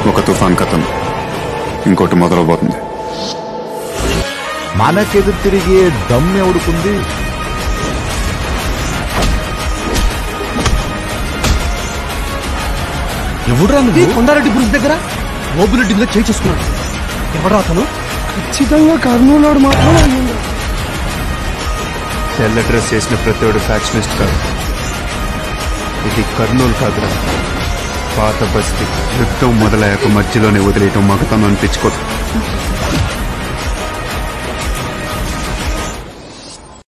ఒక తుఫాన్ కథం ఇంకోటి మొదలవబోతుంది మనకెదురు తిరిగే దమ్ ఎవడుకుంది ఎవడురా నువ్వు కొండారెడ్డి బ్రిడ్జ్ దగ్గర ఓబులెడ్డి మీద చేయి చేసుకున్నాడు ఎవడా అతను ఖచ్చితంగా కర్నూలు మాత్రం అయ్యింది తెల్ల డ్రెస్ చేసిన ప్రతివాడు ఫ్యాక్షనిస్ట్ కాదు ఇది కర్నూలు కాదురా పాత బస్తీ యుద్ధం మొదలయ్యాక మధ్యలోనే వదిలేయటం మగతనం అనిపించుకోదు